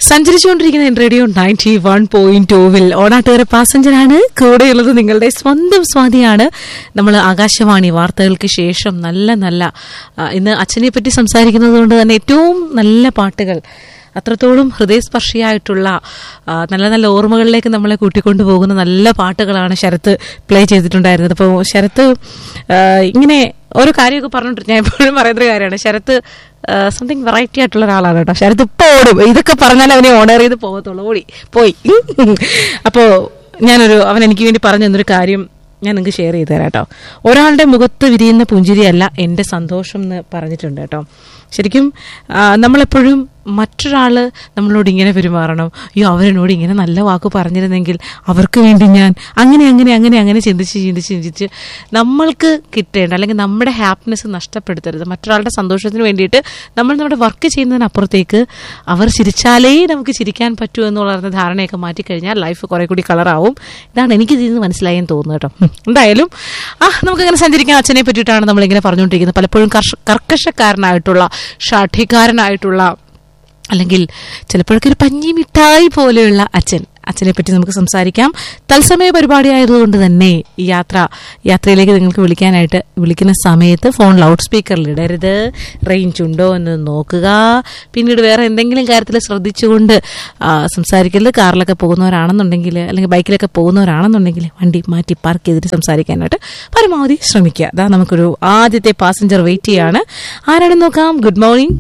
സഞ്ചരിച്ചുകൊണ്ടിരിക്കുന്ന radio ninety one point ടൂവിൽ ഓണാട്ടുകാര പാസഞ്ചറാണ് കൂടെയുള്ളത് നിങ്ങളുടെ സ്വന്തം സ്വാതിയാണ് നമ്മൾ ആകാശവാണി വാർത്തകൾക്ക് ശേഷം നല്ല നല്ല ആ, ഇന്ന് അച്ഛനെ പറ്റി സംസാരിക്കുന്നത് കൊണ്ട് തന്നെ ഏറ്റവും നല്ല പാട്ടുകൾ അത്രത്തോളം ഹൃദയസ്പർശിയായിട്ടുള്ള ആ, നല്ല നല്ല ഓർമ്മകളിലേക്ക് നമ്മളെ കൂട്ടിക്കൊണ്ടു പോകുന്ന നല്ല പാട്ടുകളാണ് ശരത്ത് പ്ലേ ചെയ്തിട്ടുണ്ടായിരുന്നത് അപ്പോൾ ശരത്ത് ആ, ഇങ്ങനെ ഓരോ കാര്യമൊക്കെ പറഞ്ഞിട്ട് ഞാൻ എപ്പോഴും പറയുന്ന ഒരു കാര്യമാണ് ശരത്ത് സംതിങ് വെറൈറ്റി ആയിട്ടുള്ള ഒരാളാണ് കേട്ടോ ശരത്ത് ഇപ്പൊ ഓടും ഇതൊക്കെ പറഞ്ഞാൽ അവനെ ഓണർ ചെയ്ത് പോകത്തുള്ളൂ ഓടി പോയി അപ്പോ ഞാനൊരു അവൻ എനിക്ക് വേണ്ടി പറഞ്ഞു തന്നൊരു കാര്യം ഞാൻ നിങ്ങൾക്ക് ഷെയർ ചെയ്തു തരാം കേട്ടോ ഒരാളുടെ മുഖത്ത് വിരിയുന്ന പുഞ്ചിരിയല്ല എൻ്റെ സന്തോഷം എന്ന് പറഞ്ഞിട്ടുണ്ട് കേട്ടോ ശരിക്കും ആ, നമ്മളെപ്പോഴും മറ്റൊരാൾ നമ്മളോട് ഇങ്ങനെ പെരുമാറണം അയ്യോ അവരെന്നോട് ഇങ്ങനെ നല്ല വാക്ക് പറഞ്ഞിരുന്നെങ്കിൽ അവർക്ക് വേണ്ടി ഞാൻ അങ്ങനെ അങ്ങനെ അങ്ങനെ അങ്ങനെ ചിന്തിച്ച് ചിന്തിച്ച് ചിന്തിച്ച് നമ്മൾക്ക് കിട്ടേണ്ട അല്ലെങ്കിൽ നമ്മുടെ ഹാപ്പിനെസ് നഷ്ടപ്പെടുത്തരുത് മറ്റൊരാളുടെ സന്തോഷത്തിന് വേണ്ടിയിട്ട് നമ്മൾ നമ്മുടെ വർക്ക് ചെയ്യുന്നതിനപ്പുറത്തേക്ക് അവർ ചിരിച്ചാലേ നമുക്ക് ചിരിക്കാൻ പറ്റൂ എന്നുള്ള ധാരണയൊക്കെ മാറ്റിക്കഴിഞ്ഞാൽ ലൈഫ് കുറെ കൂടി കളറാവും ഇതാണ് എനിക്ക് ഇതിൽ നിന്ന് മനസ്സിലായെന്ന് തോന്നുന്നു കേട്ടോ ഉം. എന്തായാലും ആ നമുക്കിങ്ങനെ സഞ്ചരിക്കാൻ അച്ഛനെ പറ്റിയിട്ടാണ് നമ്മളിങ്ങനെ പറഞ്ഞുകൊണ്ടിരിക്കുന്നത് പലപ്പോഴും കർഷ കർക്കശക്കാരനായിട്ടുള്ള ഷാഠ്യക്കാരനായിട്ടുള്ള അല്ലെങ്കിൽ ചിലപ്പോഴൊക്കെ ഒരു പഞ്ഞി മിഠായി പോലെയുള്ള അച്ഛൻ അച്ഛനെ പറ്റി നമുക്ക് സംസാരിക്കാം തത്സമയ പരിപാടി ആയതുകൊണ്ട് തന്നെ ഈ യാത്ര യാത്രയിലേക്ക് നിങ്ങൾക്ക് വിളിക്കാനായിട്ട് വിളിക്കുന്ന സമയത്ത് ഫോൺ ലൗഡ് സ്പീക്കറിൽ ഇടരുത് റേഞ്ച് ഉണ്ടോ എന്ന് നോക്കുക പിന്നീട് വേറെ എന്തെങ്കിലും കാര്യത്തിൽ ശ്രദ്ധിച്ചുകൊണ്ട് ആ, സംസാരിക്കരുത് കാറിലൊക്കെ പോകുന്നവരാണെന്നുണ്ടെങ്കിൽ അല്ലെങ്കിൽ ബൈക്കിലൊക്കെ പോകുന്നവരാണെന്നുണ്ടെങ്കിൽ വണ്ടി മാറ്റി പാർക്ക് ചെയ്തിട്ട് സംസാരിക്കാനായിട്ട് പരമാവധി ശ്രമിക്കുക അതാ നമുക്കൊരു ആദ്യത്തെ പാസഞ്ചർ വെയിറ്റ് ചെയ്യാണ് ആരാണെന്ന് നോക്കാം good morning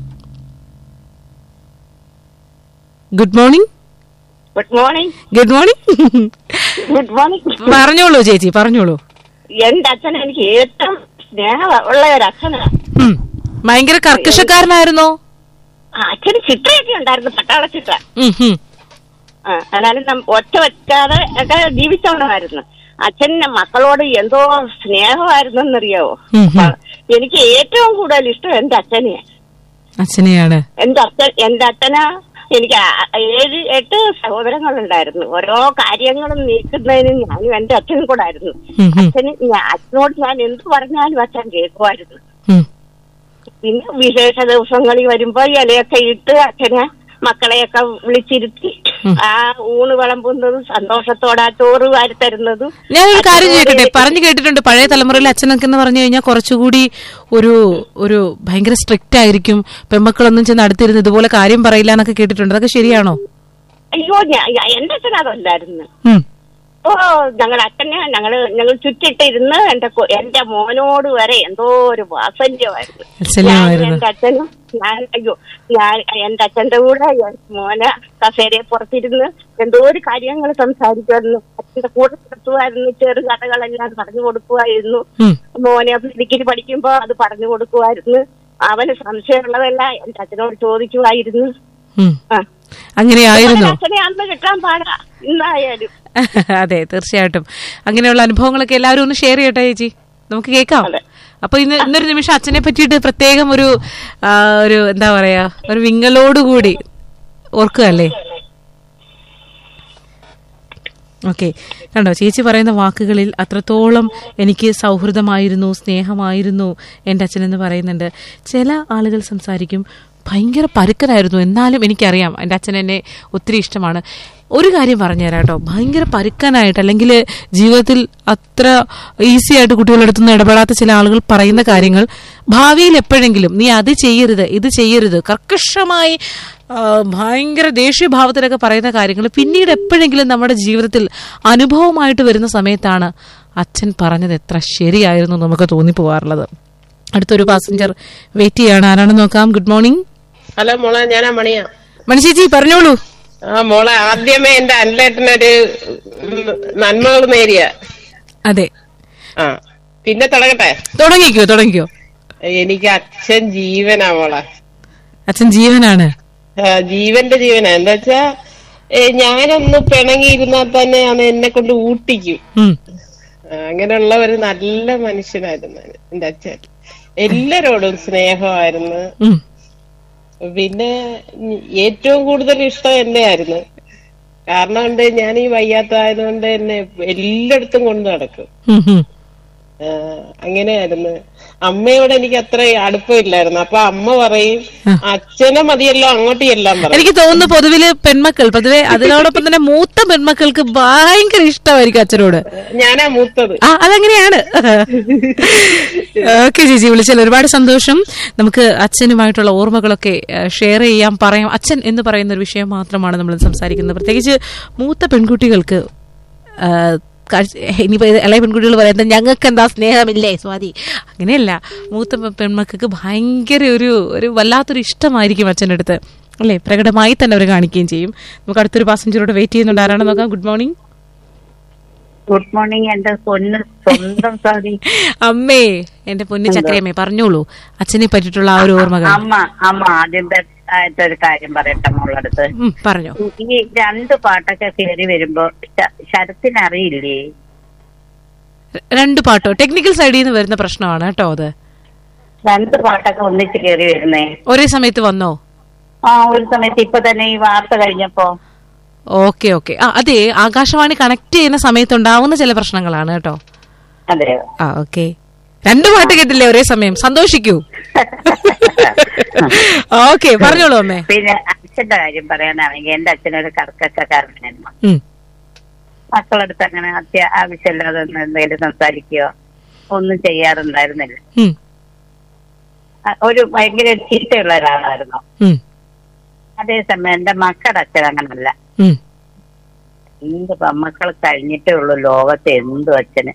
good morning good morning good morning good morning പറഞ്ഞോളൂ ചേച്ചി പറഞ്ഞോളൂ എന്റെ അച്ഛൻ എനിക്ക് ഏറ്റവും സ്നേഹം ഉള്ള ഒരു അച്ഛനാ ഉം. ഭയങ്കര കർക്കശക്കാരനായിരുന്നോ ആ, അച്ഛന് ചിത്രയൊക്കെ ഉണ്ടായിരുന്നു പട്ടാള ചിത്ര ഉം, ഉം. ആ, എന്നാലും നം- ഒറ്റ വെക്കാതെ ഒക്കെ ജീവിച്ചവണമായിരുന്നു അച്ഛന്റെ മക്കളോട് എന്തോ സ്നേഹമായിരുന്നെന്നറിയാവോ ഉം, ഉം. എനിക്ക് ഏറ്റവും കൂടുതൽ ഇഷ്ടം എന്റെ അച്ഛനെയാ അച്ഛനെയാണ് എന്റെ അച്ഛൻ എന്റെ അച്ഛന് എനിക്ക് ആ- ഏഴ് എട്ട് സഹോദരങ്ങളുണ്ടായിരുന്നു ഓരോ കാര്യങ്ങളും നീക്കുന്നതിന് ഞാനും എന്റെ അച്ഛനും കൂടെ ആയിരുന്നു ഉം, ഉം. അച്ഛന് ഞാൻ- അച്ഛനോട് ഞാൻ എന്ത് പറഞ്ഞാലും അച്ഛൻ കേൾക്കുമായിരുന്നു ഉം. പിന്നെ വിശേഷ ദിവസങ്ങളിൽ വരുമ്പോ ഇലയൊക്കെ ഇട്ട് അച്ഛനെ മക്കളെയൊക്കെ വിളിച്ചിരുത്തി ഉം. ആ ഊണ് വിളമ്പുന്നതും സന്തോഷത്തോടെ ആ ചോറ് വാരിത്തരുന്നതും ഞാനൊരു കാര്യം അച്ഛനോട് ചോദിക്കട്ടെ പറഞ്ഞു കേട്ടിട്ടുണ്ട് പഴയ തലമുറയിലെ അച്ഛനൊക്കെ എന്ന് പറഞ്ഞു കഴിഞ്ഞാൽ കുറച്ചുകൂടി ഒരു ഒരു ഭയങ്കര സ്ട്രിക്റ്റ് ആയിരിക്കും പെമ്മക്കളൊന്നും ചെന്ന് അടുത്തിരുന്ന് ഇതുപോലെ കാര്യം പറയില്ല എന്നൊക്കെ കേട്ടിട്ടുണ്ട് അതൊക്കെ ശരിയാണോ അയ്യോ ഞാൻ ഞാൻ- എന്റെ അച്ഛൻ അതല്ലായിരുന്നു ഉം. ഓ ഞങ്ങളുടെ അച്ഛനെ ഞങ്ങള് ഞങ്ങൾ ചുറ്റിട്ടിരുന്ന് എന്റെ കൊ- എന്റെ മോനോട് വരെ എന്തോ ഒരു വാത്സല്യമായിരുന്നു വാത്സല്യമായിരുന്നു. ഞാൻ എന്റെ അച്ഛനും ഞാൻ അയ്യോ ഞാൻ എന്റെ അച്ഛന്റെ കൂടെ ഞാൻ മോനെ കസേരയെ പുറത്തിരുന്ന് എന്തോ ഒരു കാര്യങ്ങൾ സംസാരിക്കുമായിരുന്നു അച്ഛന്റെ കൂടെ നടത്തുമായിരുന്നു ചെറു കഥകളെല്ലാം പറഞ്ഞു കൊടുക്കുമായിരുന്നു ഉം. മോനെ ഡിഗ്രി പഠിക്കുമ്പോ അത് പറഞ്ഞു കൊടുക്കുമായിരുന്നു അവന് സംശയമുള്ളതെല്ലാം എന്റെ അച്ഛനോട് ചോദിക്കുമായിരുന്നു ഉം. ആ അങ്ങനെയായിരുന്നോ അച്ഛനെ അന്ന് കിട്ടാൻ പാടാ ഇന്നായാലും അതെ തീർച്ചയായിട്ടും അങ്ങനെയുള്ള അനുഭവങ്ങളൊക്കെ എല്ലാവരും ഒന്ന് ഷെയർ ചെയ്യട്ടെ ചേച്ചി നമുക്ക് കേൾക്കാം അതെ. അപ്പൊ ഇന്ന് ഇന്നൊരു നിമിഷം അച്ഛനെ പറ്റിയിട്ട് പ്രത്യേകം ഒരു ആ, ഒരു എന്താ പറയാ ഒരു വിങ്ങലോടുകൂടി ഓർക്കുക അല്ലേ ഓക്കെ കണ്ടോ ചേച്ചി പറയുന്ന വാക്കുകളിൽ അത്രത്തോളം എനിക്ക് സൗഹൃദമായിരുന്നു സ്നേഹമായിരുന്നു എൻ്റെ അച്ഛനെന്ന് പറയുന്നുണ്ട് ചില ആളുകൾ സംസാരിക്കും ഭയങ്കര പരുക്കനായിരുന്നു എന്നാലും എനിക്കറിയാം എൻ്റെ അച്ഛൻ എന്നെ ഒത്തിരി ഇഷ്ടമാണ് ഒരു കാര്യം പറഞ്ഞുതരാം കേട്ടോ ഭയങ്കര പരുക്കനായിട്ട് അല്ലെങ്കിൽ ജീവിതത്തിൽ അത്ര ഈസി ആയിട്ട് കുട്ടികളുടെ അടുത്തൊന്നും ഇടപെടാത്ത ചില ആളുകൾ പറയുന്ന കാര്യങ്ങൾ ഭാവിയിൽ എപ്പോഴെങ്കിലും നീ അത് ചെയ്യരുത് ഇത് ചെയ്യരുത് കർക്കശമായി ആ, ഭയങ്കര ദേഷ്യഭാവത്തിലൊക്കെ പറയുന്ന കാര്യങ്ങൾ പിന്നീട് എപ്പോഴെങ്കിലും നമ്മുടെ ജീവിതത്തിൽ അനുഭവമായിട്ട് വരുന്ന സമയത്താണ് അച്ഛൻ പറഞ്ഞത് എത്ര ശരിയായിരുന്നു എന്ന് നമുക്ക് തോന്നിപ്പോവാറുള്ളത് അടുത്തൊരു പാസഞ്ചർ വെയിറ്റ് ചെയ്യാണ് ആരാണെന്ന് നോക്കാം ഗുഡ് മോർണിംഗ് ഹലോ മോളെ ഞാനാ മണിയാ മണിച്ചേച്ചി പറഞ്ഞോളൂ ആ മോളെ ആദ്യമേ എന്റെ അനിലേട്ടനൊരു ഉം, നന്മകൾ നേരിയ അതെ ആ പിന്നെ തുടങ്ങട്ടെ തുടങ്ങിക്കോ തുടങ്ങിക്കോ എനിക്ക് അച്ഛൻ ജീവനാ മോളെ അച്ഛൻ ജീവനാണ് ആ, ജീവന്റെ ജീവനാ എന്താ വെച്ചാ ഏ, ഞാനൊന്ന് പിണങ്ങിയിരുന്നാൽ തന്നെ അത് എന്നെ കൊണ്ട് ഊട്ടിക്കും ഉം. ആ, അങ്ങനെയുള്ള ഒരു നല്ല മനുഷ്യനായിരുന്നു എന്റെ അച്ഛൻ എല്ലാരോടും സ്നേഹമായിരുന്നു ഉം. പിന്നെ ഏറ്റവും കൂടുതൽ ഇഷ്ടം എന്നെ ആയിരുന്നു കാരണം കൊണ്ട് ഞാൻ ഈ വയ്യാത്തതായതുകൊണ്ട് എന്നെ എല്ലായിടത്തും കൊണ്ട് നടക്കും ഉം, ഉം. ആ, അങ്ങനെയായിരുന്നു അമ്മയോട് എനിക്ക് അത്ര അടുപ്പമില്ലായിരുന്നു അപ്പൊ അമ്മ പറയും അച്ഛനെ മതിയല്ലോ അങ്ങോട്ട് ചെല്ലാൻ പറയും എനിക്ക് തോന്നുന്നു പൊതുവില് പെൺമക്കൾ പൊതുവെ അതിനോടൊപ്പം തന്നെ മൂത്ത പെൺമക്കൾക്ക് ഭയങ്കര ഇഷ്ടമായിരിക്കും അച്ഛനോട് ഞാനാ മൂത്തത് ആ അതങ്ങനെയാണ് ഓക്കെ ചേച്ചി വിളിച്ചാൽ ഒരുപാട് സന്തോഷം നമുക്ക് അച്ഛനുമായിട്ടുള്ള ഓർമ്മകളൊക്കെ ഷെയർ ചെയ്യാം പറയാം അച്ഛൻ എന്ന് പറയുന്ന ഒരു വിഷയം മാത്രമാണ് നമ്മൾ സംസാരിക്കുന്നത് പ്രത്യേകിച്ച് മൂത്ത പെൺകുട്ടികൾക്ക് ആ, കാഴ്ച- ഇനിയിപ്പോ ഇത് ഇളയ പെൺകുട്ടികൾ പറയുന്നത് ഞങ്ങൾക്ക് എന്താ സ്നേഹമില്ലേ സ്വാതി അങ്ങനെയല്ല മൂത്ത പെ- പെൺമക്കൾക്ക് ഭയങ്കര ഒരു ഒരു വല്ലാത്തൊരു ഇഷ്ടമായിരിക്കും അച്ഛൻ്റെ അടുത്ത് അല്ലേ പ്രകടമായി തന്നെ അവർ കാണിക്കുകയും ചെയ്യും നമുക്ക് അടുത്തൊരു പാസഞ്ചറോട് വെയിറ്റ് ചെയ്യുന്നുണ്ട് ആരാണെന്ന് നോക്കാം ഗുഡ് മോർണിംഗ് ഗുഡ് മോർണിംഗ് എന്റെ പൊന്ന് സ്വന്തം സാധി അമ്മേ എന്റെ പൊന്നു ചക്രയമ്മേ പറഞ്ഞോളൂ അച്ഛനെ പറ്റിയിട്ടുള്ള ആ ഒരു ഓർമ്മകൾ അമ്മ അമ്മ ആദ്യത്തെ ആയിട്ട് ഒരു കാര്യം പറയട്ടെ മോളടുത്ത് ഉം, പറഞ്ഞോ ഈ രണ്ട് പാട്ടൊക്കെ കയറി വരുമ്പോ ശ- ശരത്തിന് അറിയില്ലേ രണ്ട് പാട്ടോ ടെക്നിക്കൽ സൈഡിൽ നിന്ന് വരുന്ന പ്രശ്നമാണ് കേട്ടോ അത് രണ്ട് പാട്ടൊക്കെ ഒന്നിച്ച് കയറി വരുന്നേ ഒരേ സമയത്ത് വന്നോ ആ ഒരു സമയത്ത് ഇപ്പൊ തന്നെ ഈ വാർത്ത കഴിഞ്ഞപ്പോ ഓക്കെ ഓക്കെ ആ അതെ ആകാശവാണി കണക്ട് ചെയ്യുന്ന സമയത്ത് ഉണ്ടാവുന്ന ചില പ്രശ്നങ്ങളാണ് കേട്ടോ അതെ ആ ഓക്കെ രണ്ട് പാട്ട് കേട്ടില്ലേ ഒരേ സമയം സന്തോഷിക്കൂ ഓക്കെ പറഞ്ഞോളൂ അമ്മേ പിന്നെ അച്ഛന്റെ കാര്യം പറയാനാണെങ്കിൽ എന്റെ അച്ഛനൊരു കർക്കശക്കാരനായിരുന്നു ഉം, മക്കളടുത്ത് അങ്ങനെ അത്യ ആവശ്യമില്ലാതെ ഒന്നും എന്തെങ്കിലും സംസാരിക്കുകയോ ഒന്നും ചെയ്യാറുണ്ടായിരുന്നില്ല ഉം, ആ, ഒരു ഭയങ്കര ചീത്തയുള്ള ഒരാളായിരുന്നു ഉം, അതേസമയം എന്റെ മക്കളുടെ അച്ഛൻ അങ്ങനല്ല ഉം. എന്ത് മക്കൾ കഴിഞ്ഞിട്ടേ ഉള്ളൂ ലോകത്ത് എന്തും അച്ഛന്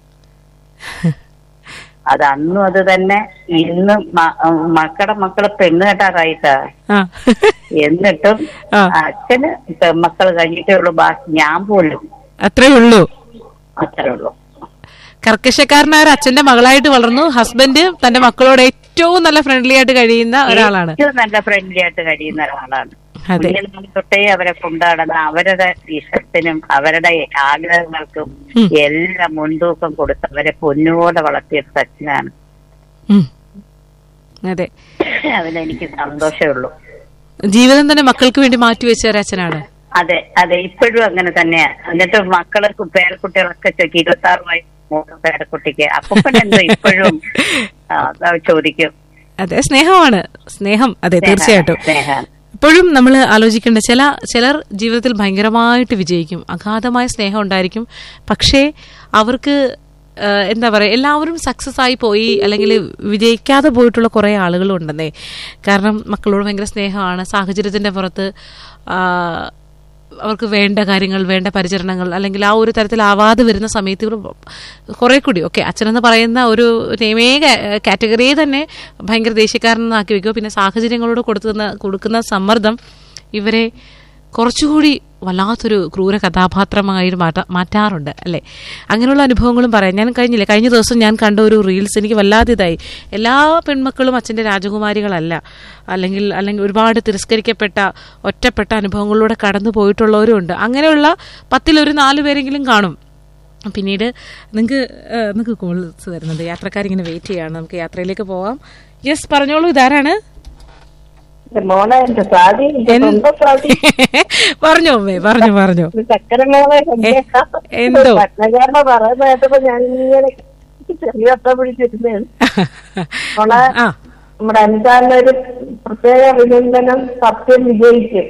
അത് അന്നും അത് തന്നെ ഇന്നും മ- മക്കളുടെ മക്കള് പെണ്ണ് കെട്ടാറായിട്ടാ ആ എന്നിട്ടും ആ. അച്ഛന് പെൺമക്കൾ കഴിഞ്ഞിട്ടേ ഉള്ളൂ ബാക്കി ഞാൻ പോലും അത്രേ ഉള്ളൂ അത്രേ ഉള്ളൂ കർക്കശക്കാരനായ ഒരു അച്ഛന്റെ മകളായിട്ട് വളർന്നു ഹസ്ബൻഡ് തന്റെ മക്കളോട് ഏറ്റവും നല്ല ഫ്രണ്ട്ലി ആയിട്ട് കഴിയുന്ന ഒരാളാണ് ഏറ്റവും നല്ല ഫ്രണ്ട്ലി ആയിട്ട് കഴിയുന്ന ഒരാളാണ് അതെ. കുഞ്ഞുനാൾ തൊട്ടേ അവരെ കൊണ്ടാടുന്ന അവരുടെ ഇഷ്ടത്തിനും അവരുടെ ആഗ്രഹങ്ങൾക്കും ഉം. എല്ലാം മുൻതൂക്കം കൊടുത്ത് അവരെ പൊന്നുപോലെ വളർത്തിയ സച്ചിനാണ് ഉം. അതെ അതിലെനിക്ക് സന്തോഷമേ ഉള്ളൂ ജീവിതം തന്നെ മക്കൾക്ക് വേണ്ടി മാറ്റിവെച്ച ഒരു അച്ഛനാണ് അതെ അതെ ഇപ്പോഴും അങ്ങനെ തന്നെയാ എന്നിട്ട് മക്കള് പേരക്കുട്ടികളൊക്കെ ചോദിക്കും ഇരുപത്തി ആറ് വയസ്സ് മൂത്ത പേരക്കുട്ടിക്ക് അപ്പൻ എന്തോ ഇപ്പോഴും ആ, അത് ചോദിക്കും അതെ സ്നേഹമാണ് സ്നേഹം അതെ തീർച്ചയായിട്ടും സ്നേഹം ഇപ്പോഴും നമ്മൾ ആലോചിക്കേണ്ട ചില ചിലർ ജീവിതത്തിൽ ഭയങ്കരമായിട്ട് വിജയിക്കും അഗാധമായ സ്നേഹം ഉണ്ടായിരിക്കും പക്ഷേ അവർക്ക് ആ, എന്താ പറയുക എല്ലാവരും സക്സസ് ആയി പോയി അല്ലെങ്കിൽ വിജയിക്കാതെ പോയിട്ടുള്ള കുറേ ആളുകളും ഉണ്ടെന്നേ കാരണം മക്കളോട് ഭയങ്കര സ്നേഹമാണ് സാഹചര്യത്തിന്റെ പുറത്ത് ആ, അവർക്ക് വേണ്ട കാര്യങ്ങൾ വേണ്ട പരിചരണങ്ങൾ അല്ലെങ്കിൽ ആ ഒരു തരത്തിലാവാതെ വരുന്ന സമയത്ത് ഇവർ കുറെ കൂടി ഓക്കെ അച്ഛനെന്ന് പറയുന്ന ഒരു നെയ്മേ കാറ്റഗറിയെ തന്നെ ഭയങ്കര ദേഷ്യക്കാരനാക്കി വെക്കുക പിന്നെ സാഹചര്യങ്ങളോട് കൊടുക്കുന്ന കൊടുക്കുന്ന സമ്മർദ്ദം ഇവരെ കുറച്ചുകൂടി വല്ലാത്തൊരു ക്രൂര കഥാപാത്രമായിട്ട് മാറ്റാ മാറ്റാറുണ്ട് അല്ലേ അങ്ങനെയുള്ള അനുഭവങ്ങളും പറയാം ഞാൻ കഴിഞ്ഞില്ലേ കഴിഞ്ഞ ദിവസം ഞാൻ കണ്ട ഒരു റീൽസ് എനിക്ക് വല്ലാതെ ഇതായി എല്ലാ പെൺമക്കളും അച്ഛൻ്റെ രാജകുമാരികളല്ല അല്ലെങ്കിൽ അല്ലെങ്കിൽ ഒരുപാട് തിരസ്കരിക്കപ്പെട്ട ഒറ്റപ്പെട്ട അനുഭവങ്ങളിലൂടെ കടന്നു പോയിട്ടുള്ളവരും ഉണ്ട് അങ്ങനെയുള്ള പത്തിലൊരു നാല് പേരെങ്കിലും കാണും പിന്നീട് നിങ്ങൾക്ക് നിങ്ങൾക്ക് കോൾസ് വരുന്നുണ്ട് യാത്രക്കാരിങ്ങനെ വെയിറ്റ് ചെയ്യാണ് നമുക്ക് യാത്രയിലേക്ക് പോവാം യെസ് പറഞ്ഞോളൂ ഇതാരാണ് മോളെ എന്റെ സ്വാതി എന്റെ എന്ത്? സ്വന്തം സ്വാതി പറഞ്ഞോ അമ്മേ പറഞ്ഞു പറഞ്ഞു ഇത് ചക്കരമേളെ എന്തോ? പത്മചാരണ പറയുന്ന കേട്ടപ്പോ ഞാൻ ഇങ്ങനെ ചെറിയ ഒത്ത പിടിച്ചിരുന്നതാണ് മോളെ ആ നമ്മുടെ അനിതാന്റെ ഒരു പ്രത്യേക അഭിനന്ദനം സത്യം വിജയിക്കും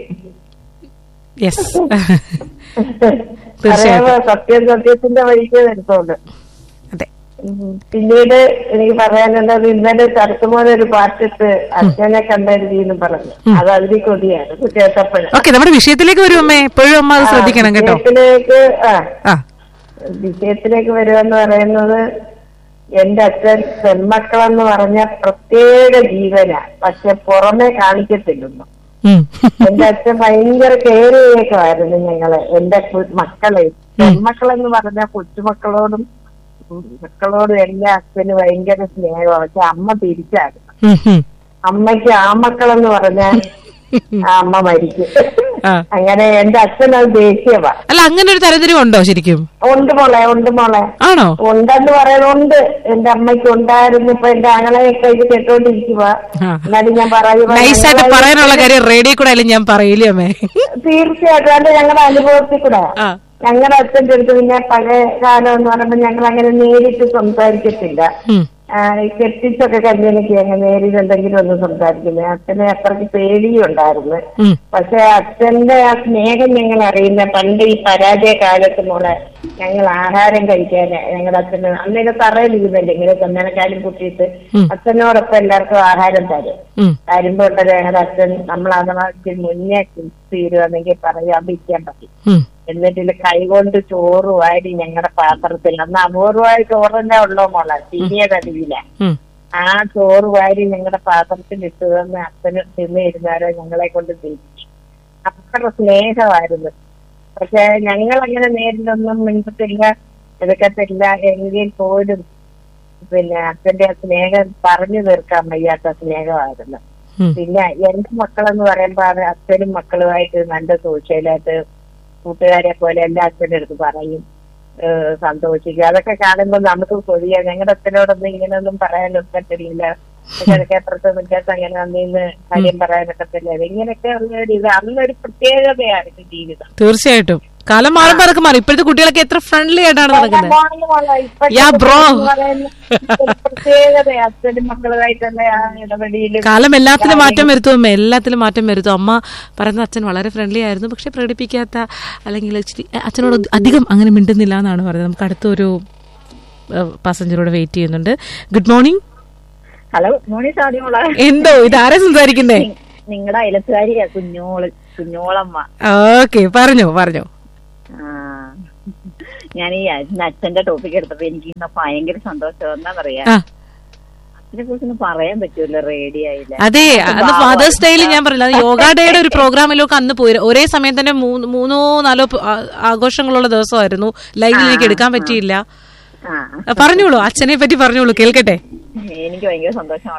യെസ് തീർച്ചയായിട്ടും അറിയാമോ സത്യം സത്യത്തിന്റെ വഴിക്ക് വരുത്തോണ്ട് അതെ ഉം. പിന്നീട് എനിക്ക് പറയാനുള്ളത് ഇന്നലെ ചരത്തുമോനെ ഒരു പാട്ടിട്ട് അച്ഛനെ കണ്ടെഴുതി എന്ന് പറഞ്ഞു അത് അതിൽ കൊതിയാണ് കേട്ടപ്പോഴ ഓക്കെ നമ്മുടെ വിഷയത്തിലേക്ക് വരും അമ്മേ എപ്പോഴും അമ്മ അത് ശ്രദ്ധിക്കണം കേട്ടോ വിഷയത്തിലേക്ക് ആ ആ വിഷയത്തിലേക്ക് വരുമെന്ന് പറയുന്നത് എന്റെ അച്ഛൻ പെൺമക്കളെന്ന് പറഞ്ഞ പ്രത്യേക ജീവന പക്ഷെ പുറമെ കാണിക്കത്തില്ലൊന്നും ഉം. എന്റെ അച്ഛൻ ഭയങ്കര കെയർ ചെയ്യേക്കുമായിരുന്നു ഞങ്ങളെ എന്റെ കു- മക്കളെ പെൺമക്കളെന്ന് പറഞ്ഞ കൊച്ചുമക്കളോടും ഉം, മക്കളോടും എന്റെ അച്ഛന് ഭയങ്കര സ്നേഹമാണ് പക്ഷെ അമ്മ തിരിച്ചായിരുന്നു ഉം, ഉം. അമ്മയ്ക്ക് ആമക്കളെന്ന് പറഞ്ഞാൽ ആ അമ്മ മരിക്കും ആ. അങ്ങനെ എന്റെ അച്ഛൻ അത് ദേഷ്യവാ അല്ല അങ്ങനെ ഒരു തരത്തിലും ഉണ്ടോ ശരിക്കും ഉണ്ട് മോളെ ഉണ്ട് മോളെ ആണോ ഉണ്ടെന്ന് പറയുന്നുണ്ട് എന്റെ അമ്മയ്ക്ക് ഉണ്ടായിരുന്നു ഇപ്പൊ എന്റെ ആങ്ങളെയൊക്കെ ഇത് കേട്ടോണ്ടിരിക്കുക ആ. എന്നാലും ഞാൻ പറയുക നൈസായിട്ട് പറയാനുള്ള കാര്യം റേഡിയോ കൂടെ ആയാലും ഞാൻ പറയില്ലേ അമ്മേ തീർച്ചയായിട്ടും അത് ഞങ്ങളുടെ അനുഭവത്തിൽ കൂടെ ആ ഞങ്ങളുടെ അച്ഛൻ്റെ അടുത്ത് പിന്നെ പഴയ കാലം എന്ന് പറയുമ്പോൾ ഞങ്ങൾ അങ്ങനെ നേരിട്ട് സംസാരിക്കത്തില്ല ഉം. ആ, ഈ കെട്ടിച്ചൊക്കെ കല്യാണൊക്കെ അങ്ങ് നേരിട്ട് എന്തെങ്കിലും ഒന്നും സംസാരിക്കുന്നത് അച്ഛന് അത്രയ്ക്ക് പേടിയും ഉണ്ടായിരുന്നു ഉം. പക്ഷെ അച്ഛന്റെ ആ സ്നേഹം ഞങ്ങൾ അറിയുന്ന പണ്ട് ഈ പരാജയ കാലത്ത് മോളെ ഞങ്ങൾ ആഹാരം കഴിക്കാൻ ഞങ്ങളുടെ അച്ഛന് അന്നേരം തറയിലിരുന്നല്ലേ ഇങ്ങനെ ചന്ദനക്കാലും കുത്തിയിട്ട് ഉം. അച്ഛനോടൊപ്പം എല്ലാവർക്കും ആഹാരം തരും ഉം. തരുമ്പോ ഉണ്ടല്ലോ ഞങ്ങളുടെ അച്ഛൻ നമ്മൾ അതിന് മുന്നേ തീരുവാണെങ്കിൽ പറയാൻ വിൽക്കാൻ പറ്റും ഉം. എന്നിട്ട് ഇത് കൈകൊണ്ട് ചോറ് വാരി ഞങ്ങളുടെ പാത്രത്തിൽ അന്ന് അപൂർവമായി ചോറ് തന്നെ ഉള്ളോ മോളെ സീനിയ തടിയില്ല ഉം. ആ ചോറ് വാരി ഞങ്ങളുടെ പാത്രത്തിൽ ഇട്ട് തന്ന് അച്ഛന് തിന്നിരുന്നാലോ ഞങ്ങളെ കൊണ്ട് തിരിച്ചു അത്ര സ്നേഹമായിരുന്നു പക്ഷെ ഞങ്ങൾ അങ്ങനെ നേരിലൊന്നും മിണ്ടത്തില്ല എടുക്കത്തില്ല എങ്കിൽ പോലും പിന്നെ അച്ഛന്റെ ആ സ്നേഹം പറഞ്ഞു തീർക്കാൻ വയ്യാത്ത സ്നേഹമായിരുന്നു ഉം. പിന്നെ എന്റെ മക്കളെന്ന് പറയുമ്പോ അത് അച്ഛനും മക്കളുമായിട്ട് നല്ല സോഷ്യലായിട്ട് കൂട്ടുകാരെ പോലെ എല്ലാ അച്ഛൻ്റെ അടുത്ത് പറയും ഏഹ് സന്തോഷിക്കുക അതൊക്കെ കാണുമ്പോൾ നമുക്ക് കൊതിയ ഞങ്ങളുടെ അച്ഛനോടൊന്നും ഇങ്ങനെയൊന്നും പറയാനൊന്നും പറ്റില്ല കിഴക്കേ അപ്പുറത്ത് നിൽക്കാത്ത അങ്ങനെ അന്നീന്ന് കാര്യം പറയാനൊക്കെ തന്നെ ഇങ്ങനെയൊക്കെ ഉള്ള ഒരു ഇത് അന്നൊരു പ്രത്യേകതയായിരുന്നു ജീവിതം തീർച്ചയായിട്ടും കാലം മാറുമ്പോ അതൊക്കെ മാറി ഇപ്പോഴത്തെ കുട്ടികളൊക്കെ എത്ര ഫ്രണ്ട്ലി ആയിട്ടാണ് നടക്കുന്നത് Yeah, bro. പ്രത്യേകത അച്ഛനും മക്കളുമായിട്ടുള്ള ആ ഇടപെടിയിലും കാലം എല്ലാത്തിലും മാറ്റം വരുത്തും അമ്മ എല്ലാത്തിലും മാറ്റം വരുത്തും അമ്മ പറയുന്ന അച്ഛൻ വളരെ ഫ്രണ്ട്ലി ആയിരുന്നു പക്ഷെ പ്രകടിപ്പിക്കാത്ത അല്ലെങ്കിൽ ഇച്ചിരി അച്ഛനോട് അധികം അങ്ങനെ മിണ്ടുന്നില്ല എന്നാണ് പറയുന്നത് നമുക്ക് അടുത്തൊരു പാസഞ്ചറോട് വെയിറ്റ് ചെയ്യുന്നുണ്ട് ഗുഡ് മോർണിംഗ് ഹലോ മോണി സാധ്യമോളെ എന്തോ ഇതാരെ സംസാരിക്കുന്നേ നിങ്ങളുടെ അയലത്തുകാരിയാ കുഞ്ഞോള് കുഞ്ഞോളമ്മ ഓക്കെ പറഞ്ഞോ പറഞ്ഞോ ആ ഞാൻ ഈ ഇന്ന് അച്ഛന്റെ ടോപ്പിക് എടുത്തപ്പോ എനിക്ക് ഇന്ന് ഭയങ്കര സന്തോഷം എന്താണെന്നറിയാം ആ അച്ഛനെ കുറിച്ചൊന്നും പറയാൻ പറ്റൂല റേഡിയോ ആയില്ല അതെ അത് ഫാദേഴ്സ് ഡേയിൽ ഞാൻ പറഞ്ഞില്ല അത് യോഗ ഡേയുടെ ഒരു പ്രോഗ്രാമിലൊക്കെ അന്ന് പോയി ഒരേ സമയം തന്നെ മൂന്ന് മൂന്നോ നാലോ പ- ആ- ആഘോഷങ്ങളുള്ള ദിവസമായിരുന്നു ലൈവിൽ എനിക്ക് എടുക്കാൻ പറ്റിയില്ല ആ പറഞ്ഞോളൂ അച്ഛനെ പറ്റി പറഞ്ഞോളൂ കേൾക്കട്ടെ എനിക്ക് ഭയങ്കര സന്തോഷമാണ്